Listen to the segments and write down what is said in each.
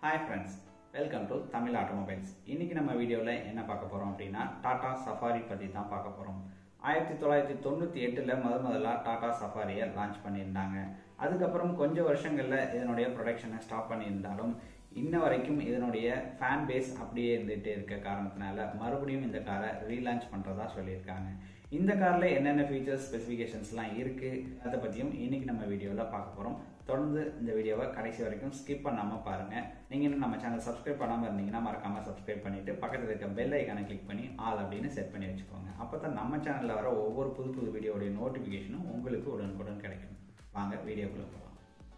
hi friends welcome to Tamil automobiles இன்னைக்கு நம்ம வீடியோவில் என்ன பார்க்க போகிறோம் அப்படின்னா டாடா சஃபாரி பற்றி தான் பார்க்க போகிறோம் ஆயிரத்தி தொள்ளாயிரத்தி தொண்ணூற்றி எட்டில் முத முதலாக டாடா சஃபாரியை லான்ச் பண்ணியிருந்தாங்க அதுக்கப்புறம் கொஞ்சம் வருஷங்களில் இதனுடைய ப்ரொடக்ஷனை ஸ்டாப் பண்ணியிருந்தாலும் இன்ன வரைக்கும் இதனுடைய ஃபேன் பேஸ் அப்படியே இருந்துகிட்டே இருக்க காரணத்தினால மறுபடியும் இந்த காரை ரீலான்ச் பண்ணுறதா சொல்லியிருக்காங்க இந்த காரில் என்னென்ன ஃபீச்சர்ஸ் ஸ்பெசிஃபிகேஷன்ஸ்லாம் இருக்குது அதை பற்றியும் இன்னைக்கு நம்ம வீடியோவில் பார்க்க போகிறோம் தொடர்ந்து இந்த வீடியோவை கடைசி வரைக்கும் ஸ்கிப் பண்ணாமல் பாருங்கள் நீங்கள் இன்னும் நம்ம சேனல் சப்ஸ்கிரைப் பண்ணாமல் இருந்தீங்கன்னா மறக்காமல் சப்ஸ்கிரைப் பண்ணிவிட்டு பக்கத்தில் இருக்க பெல் ஐக்கானை கிளிக் பண்ணி ஆல் அப்படின்னு செட் பண்ணி வச்சுக்கோங்க அப்போ தான் நம்ம சேனலில் வர ஒவ்வொரு புது புது வீடியோடைய நோட்டிஃபிகேஷனும் உங்களுக்கு உடனுக்குடன் கிடைக்கும் வாங்க வீடியோக்குள்ளே போகலாம்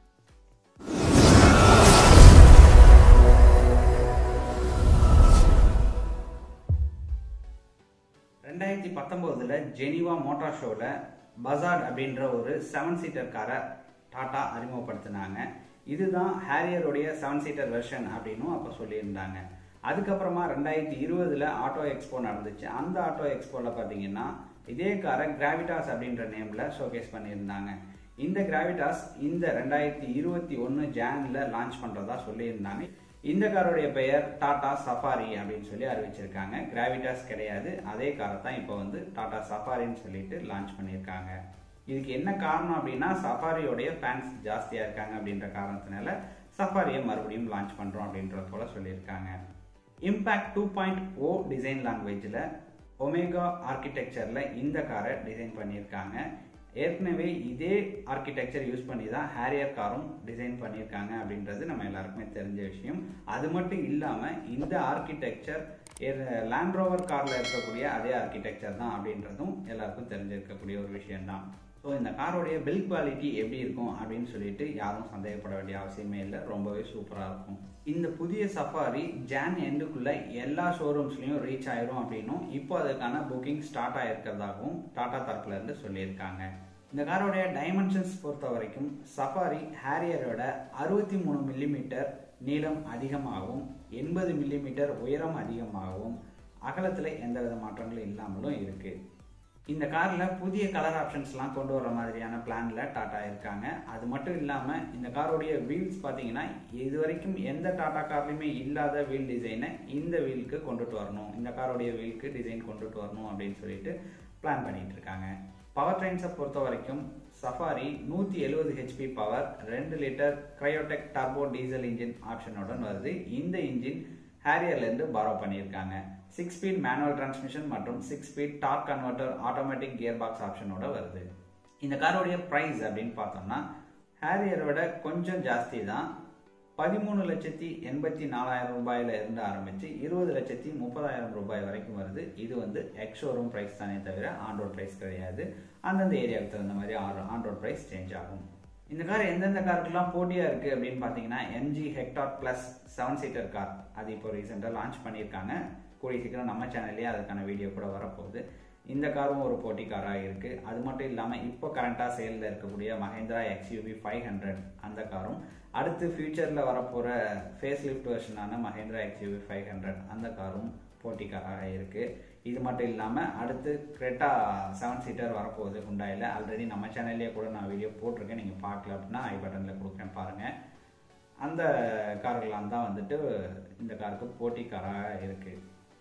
ரெண்டாயிரத்தி பத்தொம்போதில் ஜெனிவா மோட்டார் ஷோவில் பசாட் அப்படின்ற ஒரு செவன் சீட்டர் காரை டாட்டா அறிமுகப்படுத்தினாங்க இதுதான் ஹேரியருடைய செவன் சீட்டர் வெர்ஷன் அப்படின்னும் அப்போ சொல்லியிருந்தாங்க அதுக்கப்புறமா ரெண்டாயிரத்தி இருபதில் ஆட்டோ எக்ஸ்போ நடந்துச்சு அந்த ஆட்டோ எக்ஸ்போவில் பார்த்தீங்கன்னா இதே காரை கிராவிடாஸ் அப்படின்ற நேமில் ஷோகேஸ் பண்ணியிருந்தாங்க இந்த கிராவிடாஸ் இந்த ரெண்டாயிரத்தி இருபத்தி ஒன்று ஜானில் லான்ச் பண்ணுறதா சொல்லியிருந்தாங்க இந்த காரோடைய பெயர் டாடா சஃபாரி அப்படின்னு சொல்லி அறிவிச்சிருக்காங்க கிராவிடாஸ் கிடையாது அதே காரை தான் இப்போ வந்து டாடா சஃபாரின்னு சொல்லிட்டு லான்ச் பண்ணியிருக்காங்க இதுக்கு என்ன காரணம் அப்படின்னா சஃபாரியோடைய ஃபேன்ஸ் ஜாஸ்தியாக இருக்காங்க அப்படின்ற காரணத்தினால சஃபாரியை மறுபடியும் லான்ச் பண்ணுறோம் அப்படின்றது போல சொல்லியிருக்காங்க impact two point o design லாங்குவேஜில் ஒமேகா ஆர்கிடெக்சரில் இந்த காரை டிசைன் பண்ணியிருக்காங்க ஏற்கனவே இதே ஆர்கிடெக்சர் யூஸ் பண்ணி தான் ஹேரியர் காரும் டிசைன் பண்ணியிருக்காங்க அப்படின்றது நம்ம எல்லாருக்குமே தெரிஞ்ச விஷயம் அது மட்டும் இல்லாமல் இந்த ஆர்கிடெக்சர் லேண்ட் ரோவர் காரில் இருக்கக்கூடிய அதே ஆர்கிடெக்சர் தான் அப்படின்றதும் எல்லாருக்கும் தெரிஞ்சிருக்கக்கூடிய ஒரு விஷயம்தான் ஸோ இந்த காரோடைய பில்ட் குவாலிட்டி எப்படி இருக்கும் அப்படின்னு சொல்லிட்டு யாரும் சந்தேகப்பட வேண்டிய அவசியமே இல்லை ரொம்பவே சூப்பராக இருக்கும் இந்த புதிய சஃபாரி ஜான் எண்டுக்குள்ள எல்லா ஷோரூம்ஸ்லையும் ரீச் ஆயிரும் அப்படின்னும் இப்போ அதுக்கான புக்கிங் ஸ்டார்ட் ஆயிருக்கிறதாகவும் டாடா தரப்புல இருந்து சொல்லியிருக்காங்க இந்த காரோடைய டைமென்ஷன்ஸ் பொறுத்த வரைக்கும் சஃபாரி ஹேரியரோட அறுபத்தி மூணு மில்லிமீட்டர் நீளம் அதிகமாகவும் எண்பது மில்லிமீட்டர் உயரம் அதிகமாகவும் அகலத்தில் எந்த வித மாற்றங்களும் இல்லாமலும் இருக்குது இந்த காரில் புதிய கலர் ஆப்ஷன்ஸ்லாம் கொண்டு வர மாதிரியான பிளானில் டாட்டா இருக்காங்க அது மட்டும் இல்லாமல் இந்த காரோடைய வீல்ஸ் பார்த்தீங்கன்னா இது வரைக்கும் எந்த டாட்டா கார்லையுமே இல்லாத வீல் டிசைனை இந்த வீலுக்கு கொண்டுட்டு வரணும் இந்த காரோடைய வீலுக்கு டிசைன் கொண்டுட்டு வரணும் அப்படின்னு சொல்லிட்டு பிளான் பண்ணிட்டு இருக்காங்க பவர் ட்ரெயின்ஸை பொறுத்த வரைக்கும் சஃபாரி நூற்றி எழுபது ஹெச்பி பவர் ரெண்டு litre Kryotec turbo diesel engine ஆப்ஷனுடன் வருது இந்த இன்ஜின் ஹேரியர்லேருந்து பாரோ பண்ணியிருக்காங்க சிக்ஸ் ஸ்பீட் மேனுவல் டிரான்ஸ்மிஷன் மற்றும் six speed torque converter automatic gear box ஆப்ஷனோட வருது இந்த காரோடைய ப்ரைஸ் அப்படின்னு பார்த்தோம்னா ஹேரியரோட கொஞ்சம் ஜாஸ்தி தான் பதிமூணு லட்சத்தி எண்பத்தி நாலாயிரம் ரூபாயில இருந்து ஆரம்பிச்சு இருபது லட்சத்தி முப்பதாயிரம் ரூபாய் வரைக்கும் வருது இது வந்து எக்ஸோரூம் ப்ரைஸ் தானே தவிர ஆன்ரோட் ப்ரைஸ் கிடையாது அந்தந்த ஏரியாவுக்கு தகுந்த மாதிரி ஆன்ரோட் ப்ரைஸ் சேஞ்ச் ஆகும் இந்த கார் எந்தெந்த காருக்கெல்லாம் போட்டியாக இருக்குது அப்படின்னு பார்த்தீங்கன்னா MG Hector plus seven seater car அது இப்போ ரீசெண்டாக லான்ச் பண்ணியிருக்காங்க கூடிய சீக்கிரம் நம்ம சேனல்லேயே அதுக்கான வீடியோ கூட வரப்போகுது இந்த காரும் ஒரு போட்டி காராக இருக்குது அது மட்டும் இல்லாமல் இப்போ கரண்ட்டாக சேலில் இருக்கக்கூடிய மஹேந்திரா எக்ஸ்யூவி ஃபைவ் ஹண்ட்ரட் அந்த காரும் அடுத்து ஃபியூச்சரில் வரப்போகிற ஃபேஸ் லிஃப்ட் வெர்ஷனான மஹேந்திரா எக்ஸ்யூவி ஃபைவ் ஹண்ட்ரட் அந்த காரும் போட்டி காராக இருக்குது இது மட்டும் இல்லாமல் அடுத்து கிரெட்டா செவன் சீட்டர் வரப்போகுது ஹுண்டாயில் ஆல்ரெடி நம்ம சேனல்லே கூட நான் வீடியோ போட்டிருக்கேன் நீங்கள் பார்க்கல அப்படின்னா ஐ பட்டனில் கொடுக்குறேன் பாருங்கள் அந்த கார்கள்லாம் தான் வந்துட்டு இந்த காருக்கு போட்டி காராக இருக்குது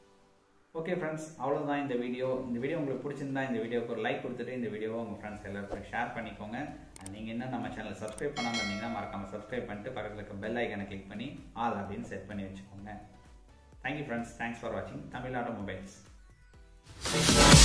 ஓகே ஃப்ரெண்ட்ஸ் அவ்வளோதான் இந்த வீடியோ இந்த வீடியோ உங்களுக்கு பிடிச்சிருந்தா இந்த வீடியோக்கு ஒரு லைக் கொடுத்துட்டு இந்த வீடியோவை உங்கள் ஃப்ரெண்ட்ஸ் எல்லாருக்கும் ஷேர் பண்ணிக்கோங்க நீங்கள் இன்னும் நம்ம சேனலை சப்ஸ்கிரைப் பண்ணாமல் இருந்தீங்கன்னா மறக்காமல் சப்ஸ்கிரைப் பண்ணிட்டு பக்கத்தில் இருக்க பெல் ஐக்கனை கிளிக் பண்ணி ஆல் அப்படின்னு செட் பண்ணி வச்சுக்கோங்க தேங்க்யூ ஃப்ரெண்ட்ஸ் தேங்க்ஸ் ஃபார் வாட்சிங் தமிழ் ஆட்டோமொபைல்ஸ்